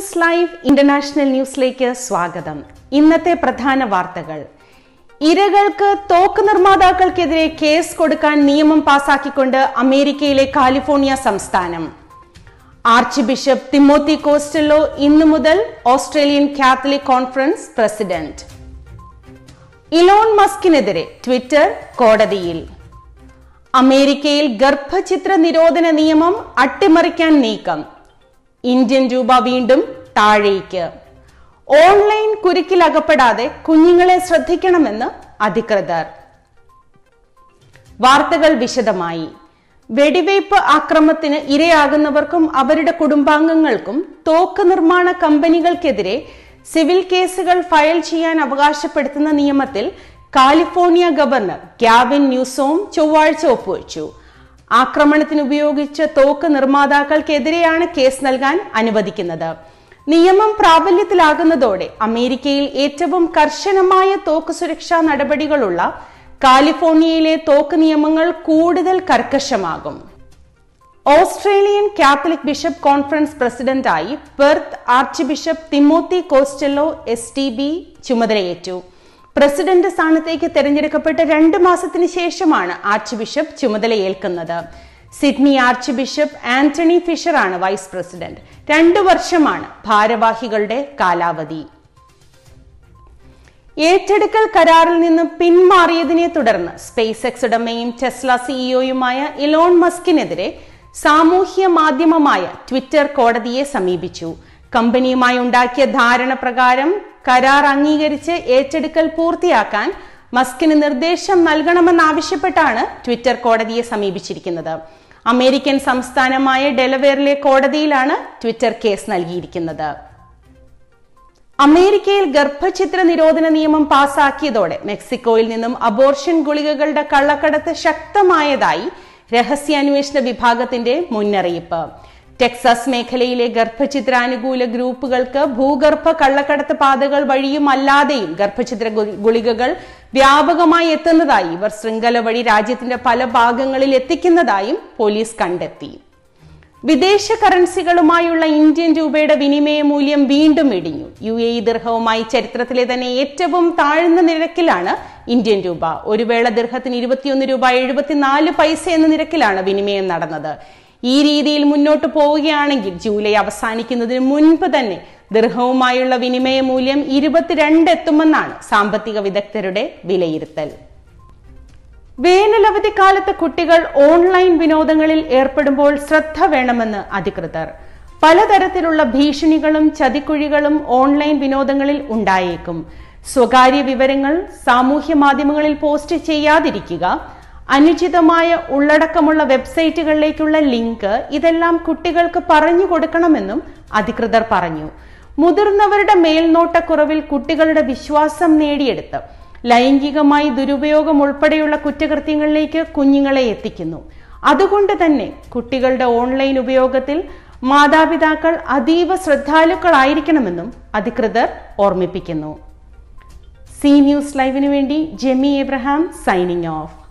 news live international ന്യൂസിലേക്ക് സ്വാഗതം ഇന്നത്തെ പ്രധാന വാർത്തകൾ ഇരകൾക്ക് തോക്ക് നിർമ്മാതാക്കൾക്കെതിരെ കേസ് കൊടുക്കാൻ നിയമം പാസാക്കിക്കൊണ്ട് അമേരിക്കയിലെ കാലിഫോർണിയ സംസ്ഥാനം ആർച്ച് ബിഷപ്പ് തിമോത്തി കോസ്റ്റല്ലോ ഇന്നു മുതൽ Australian Catholic conference president Elon മസ്കിനെതിരെ ട്വിറ്റർ കോടതിയിൽ അമേരിക്കയിൽ ഗർഭചിത്ര നിരോധന നിയമം അട്ടിമറിക്കാൻ നീക്കം ഇന്ത്യൻ രൂപ വീണ്ടും താഴേക്ക് ഓൺലൈൻ കുരുക്കിലകപ്പെടാതെ കുഞ്ഞുങ്ങളെ ശ്രദ്ധിക്കണമെന്ന് അധികൃതർ വാർത്തകൾ വിശദമായി വെടിവയ്പ് ആക്രമത്തിന് ഇരയാകുന്നവർക്കും അവരുടെ കുടുംബാംഗങ്ങൾക്കും തോക്ക് നിർമ്മാണ കമ്പനികൾക്കെതിരെ സിവിൽ കേസുകൾ ഫയൽ ചെയ്യാൻ അവകാശപ്പെടുത്തുന്ന നിയമത്തിൽ കാലിഫോർണിയ ഗവർണർ ഗ്യാവിൻ ന്യൂസോം ചൊവ്വാഴ്ച ഒപ്പുവെച്ചു ആക്രമണത്തിന് ഉപയോഗിച്ച തോക്ക് നിർമ്മാതാക്കൾക്കെതിരെയാണ് കേസ് നൽകാൻ അനുവദിക്കുന്നത് നിയമം പ്രാബല്യത്തിലാകുന്നതോടെ അമേരിക്കയിൽ ഏറ്റവും കർശനമായ തോക്ക് സുരക്ഷാ നടപടികളുള്ള കാലിഫോർണിയയിലെ തോക്ക് നിയമങ്ങൾ കൂടുതൽ കർക്കശമാകും ഓസ്ട്രേലിയൻ കാത്തലിക് ബിഷപ്പ് കോൺഫറൻസ് പ്രസിഡന്റായി Perth archbishop Timothy Costello S T B ചുമതലയേറ്റു പ്രസിഡന്റ് സ്ഥാനത്തേക്ക് തെരഞ്ഞെടുക്കപ്പെട്ട രണ്ട് മാസത്തിന് ശേഷമാണ് ആർച്ച് ബിഷപ്പ് ചുമതലയേൽക്കുന്നത് സിഡ്നി ആർച്ച് ബിഷപ്പ് ആന്റണി ഫിഷറാണ് വൈസ് പ്രസിഡന്റ് രണ്ടു വർഷമാണ് ഭാരവാഹികളുടെ കാലാവധി ഏറ്റെടുക്കൽ കരാറിൽ നിന്ന് പിന്മാറിയതിനെ തുടർന്ന് സ്പേസ് എക്സ് ഉടമയും ടെസ്ല സിഇഒയുമായ ഇലോൺ മസ്കിനെതിരെ സാമൂഹ്യ മാധ്യമമായ ട്വിറ്റർ കോടതിയെ സമീപിച്ചു കമ്പനിയുമായി ഉണ്ടാക്കിയ ധാരണ പ്രകാരം കരാർ അംഗീകരിച്ച് ഏറ്റെടുക്കൽ പൂർത്തിയാക്കാൻ മസ്കിന് നിർദ്ദേശം നൽകണമെന്നാവശ്യപ്പെട്ടാണ് ട്വിറ്റർ കോടതിയെ സമീപിച്ചിരിക്കുന്നത് അമേരിക്കൻ സംസ്ഥാനമായ ഡെലവേറിലെ കോടതിയിലാണ് ട്വിറ്റർ കേസ് നൽകിയിരിക്കുന്നത് അമേരിക്കയിൽ ഗർഭചിത്ര നിരോധന നിയമം പാസാക്കിയതോടെ മെക്സിക്കോയിൽ നിന്നും അബോർഷൻ ഗുളികകളുടെ കള്ളക്കടത്ത് ശക്തമായതായി രഹസ്യാന്വേഷണ വിഭാഗത്തിന്റെ മുന്നറിയിപ്പ് ടെക്സാസ് മേഖലയിലെ ഗർഭചിത്രാനുകൂല ഗ്രൂപ്പുകൾക്ക് ഭൂഗർഭ കള്ളക്കടത്ത് പാതകൾ വഴിയും അല്ലാതെയും ഗർഭചിത്ര ഗുളികകൾ വ്യാപകമായി എത്തുന്നതായി ഇവർ ശൃംഖല വഴി രാജ്യത്തിന്റെ പല ഭാഗങ്ങളിൽ എത്തിക്കുന്നതായും പോലീസ് കണ്ടെത്തി വിദേശ കറൻസികളുമായുള്ള ഇന്ത്യൻ രൂപയുടെ വിനിമയ മൂല്യം വീണ്ടും ഇടിഞ്ഞു യു എ ഇ ദീർഘവുമായി ചരിത്രത്തിലെ തന്നെ ഏറ്റവും താഴ്ന്ന നിരക്കിലാണ് ഇന്ത്യൻ രൂപ ഒരു വേള ദീർഘത്തിന് ഇരുപത്തിയൊന്ന് രൂപ എഴുപത്തിനാല് പൈസ എന്ന നിരക്കിലാണ് വിനിമയം നടന്നത് ഈ രീതിയിൽ മുന്നോട്ട് പോവുകയാണെങ്കിൽ ജൂലൈ അവസാനിക്കുന്നതിന് മുൻപ് തന്നെ ദീർഘവുമായുള്ള വിനിമയ മൂല്യം ഇരുപത്തിരണ്ട് എത്തുമെന്നാണ് സാമ്പത്തിക വിദഗ്ധരുടെ വിലയിരുത്തൽ വേനലവധിക്കാലത്ത് കുട്ടികൾ ഓൺലൈൻ വിനോദങ്ങളിൽ ഏർപ്പെടുമ്പോൾ ശ്രദ്ധ വേണമെന്ന് അധികൃതർ പലതരത്തിലുള്ള ഭീഷണികളും ചതിക്കുഴികളും ഓൺലൈൻ വിനോദങ്ങളിൽ ഉണ്ടായേക്കും സ്വകാര്യ വിവരങ്ങൾ സാമൂഹ്യ മാധ്യമങ്ങളിൽ പോസ്റ്റ് ചെയ്യാതിരിക്കുക അനുചിതമായ ഉള്ളടക്കമുള്ള വെബ്സൈറ്റുകളിലേക്കുള്ള ലിങ്ക് ഇതെല്ലാം കുട്ടികൾക്ക് പറഞ്ഞു കൊടുക്കണമെന്നും അധികൃതർ പറഞ്ഞു മുതിർന്നവരുടെ മേൽനോട്ടക്കുറവിൽ കുട്ടികളുടെ വിശ്വാസം നേടിയെടുത്ത് ലൈംഗികമായി ദുരുപയോഗം ഉൾപ്പെടെയുള്ള കുറ്റകൃത്യങ്ങളിലേക്ക് കുഞ്ഞുങ്ങളെ എത്തിക്കുന്നു അതുകൊണ്ട് തന്നെ കുട്ടികളുടെ ഓൺലൈൻ ഉപയോഗത്തിൽ മാതാപിതാക്കൾ അതീവ ശ്രദ്ധാലുക്കളായിരിക്കണമെന്നും അധികൃതർ ഓർമ്മിപ്പിക്കുന്നു സി ന്യൂസ് ലൈവിനു വേണ്ടി ജെമി എബ്രഹാം സൈനിങ് ഓഫ്